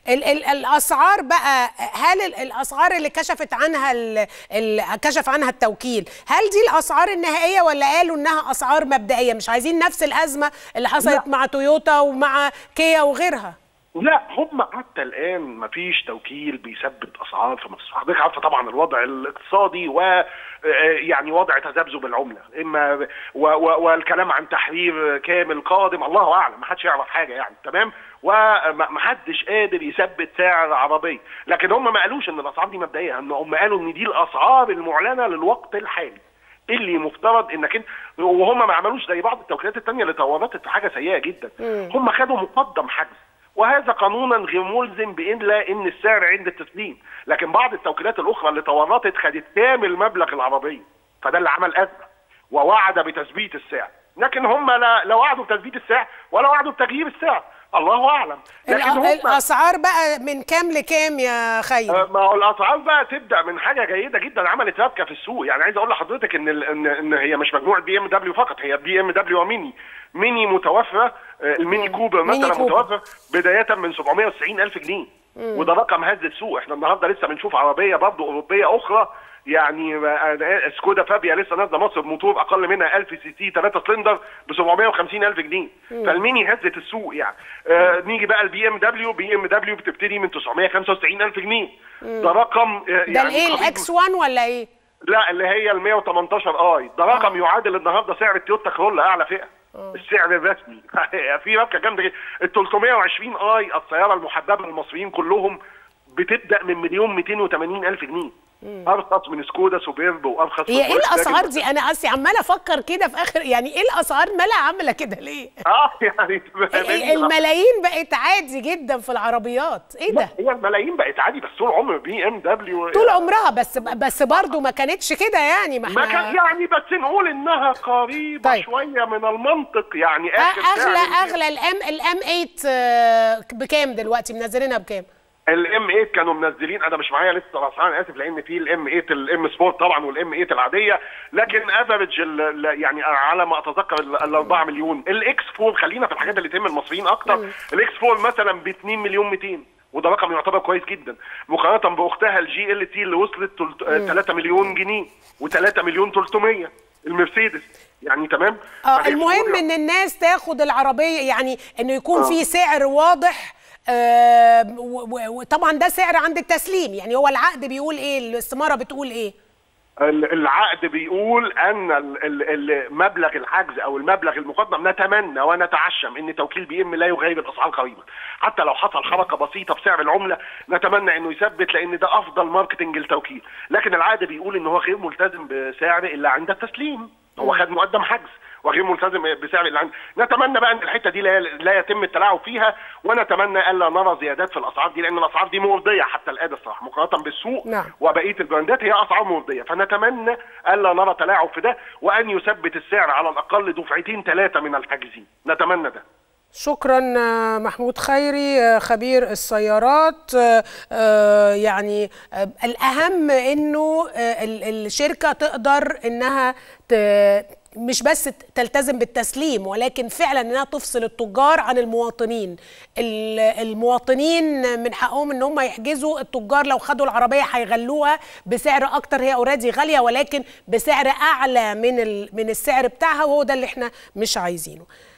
ال ال الاسعار بقى هل ال الاسعار اللي كشفت عنها ال ال كشف عنها التوكيل هل دي الاسعار النهائيه ولا قالوا انها اسعار مبدئيه مش عايزين نفس الازمه اللي حصلت لا. مع تويوتا ومع كيا وغيرها لا هم حتى الان ما فيش توكيل بيثبت اسعار في مصر حضرتك عارفه طبعا الوضع الاقتصادي و آه، يعني وضع تذبذب العمله اما و و والكلام عن تحرير كامل قادم الله اعلم ما حدش يعرف حاجه يعني تمام وما حدش قادر يثبت سعر عربيه لكن هم ما قالوش ان الاسعار دي مبدئيه هم هم قالوا ان دي الاسعار المعلنه للوقت الحالي اللي مفترض انك انت وهم ما عملوش زي بعض التوكيلات الثانيه اللي تورطت في حاجه سيئه جدا هم خدوا مقدم حجز وهذا قانونا غير ملزم الا ان السعر عند التسليم لكن بعض التوكيلات الاخرى اللي تورطت خدت كامل مبلغ العربيه فده اللي عمل ازمه ووعد بتثبيت السعر لكن هم لا لا وعدوا بتثبيت السعر ولا وعدوا بتغيير السعر الله اعلم لكن الأ- هم الاسعار بقى من كام لكام يا خير آه، ما هو الاسعار بقى تبدا من حاجه جيده جدا عملت ربكه في السوق يعني عايز اقول لحضرتك ان ال- ان ان هي مش مجموعه بي ام دبليو فقط هي بي ام دبليو وميني ميني متوفره آه، الميني كوبر ميني مثلا كوبر. متوفر بدايه من 790 الف جنيه وده رقم هز السوق احنا النهارده لسه بنشوف عربيه برضه اوروبيه اخرى يعني آه، سكودا فابيا لسه نازله مصر بموتور اقل منها 1000 سي سي 3 سلندر ب 750 الف جنيه فالميني هزت السوق يعني آه نيجي بقى البي ام دبليو بي ام دبليو بتبتدي من 995 الف جنيه ده رقم آه، ده يعني الايه قريب- الاكس 1 ولا ايه لا اللي هي ال 118 اي ده رقم يعادل النهارده سعر التويوتا كرولا اعلى فئه السعر الرسمي في ربكه جامده جدا ال 320 اي السياره المحببه للمصريين كلهم بتبدا من مليون 280 الف جنيه ارخص من سكودا سوبرب وارخص هي من ايه فولكس الاسعار فاجن. دي انا اصلي عماله افكر كده في اخر يعني ايه الاسعار مالها عامله كده ليه اه يعني تفهمني؟ الملايين بقت عادي جدا في العربيات ايه ده هي الملايين بقت عادي بس طول عمر بي ام دبليو طول عمرها بس بس برضه ما كانتش كده يعني ما ما كان احنا يعني بس نقول انها قريبه طيب. شويه من المنطق يعني أ- اخر اغلى سعر اغلى الام الام 8 بكام دلوقتي منزلينها بكام الام 8 كانوا منزلين انا مش معايا لسه الاسعار انا اسف لان في الام 8 الام سبورت طبعا والام 8 العاديه لكن افريج يعني على ما اتذكر ال ال 4 مليون الاكس 4 خلينا في الحاجات اللي تهم المصريين اكتر الاكس 4 مثلا ب 2 مليون 200 وده رقم يعتبر كويس جدا مقارنه باختها الجي ال تي اللي وصلت تلت- آه، 3 مليون جنيه و3 مليون 300 المرسيدس يعني تمام اه فالإكس المهم 4 ان الناس تاخد العربيه يعني انه يكون آه. في سعر واضح آه، و- و- وطبعا ده سعر عند التسليم يعني هو العقد بيقول ايه الاستماره بتقول ايه ال- العقد بيقول ان ال- ال- ال- مبلغ الحجز او المبلغ المقدم نتمنى ونتعشم ان توكيل بي ام لا يغير الاسعار قريبا حتى لو حصل حركه بسيطه في سعر العمله نتمنى انه يثبت لان ده افضل ماركتنج التوكيل لكن العقد بيقول ان هو غير ملتزم بسعر الا عند التسليم هو خد مقدم حجز وغير ملتزم بسعر اللي عند نتمنى بقى ان الحته دي لا, لا يتم التلاعب فيها ونتمنى الا نرى زيادات في الاسعار دي لان الاسعار دي مرضيه حتى الان الصراحه مقارنه بالسوق نعم. وبقيه البراندات هي اسعار مرضيه فنتمنى الا نرى تلاعب في ده وان يثبت السعر على الاقل دفعتين ثلاثه من الحاجزين نتمنى ده شكرا آه، محمود خيري آه، خبير السيارات آه، آه، يعني آه، الأهم إنه آه، ال- الشركة تقدر إنها ت- مش بس تلتزم بالتسليم ولكن فعلا انها تفصل التجار عن المواطنين ال- المواطنين من حقهم ان هم يحجزوا التجار لو خدوا العربيه هيغلوها بسعر اكتر هي اوريدي غاليه ولكن بسعر اعلى من ال- من السعر بتاعها وهو ده اللي احنا مش عايزينه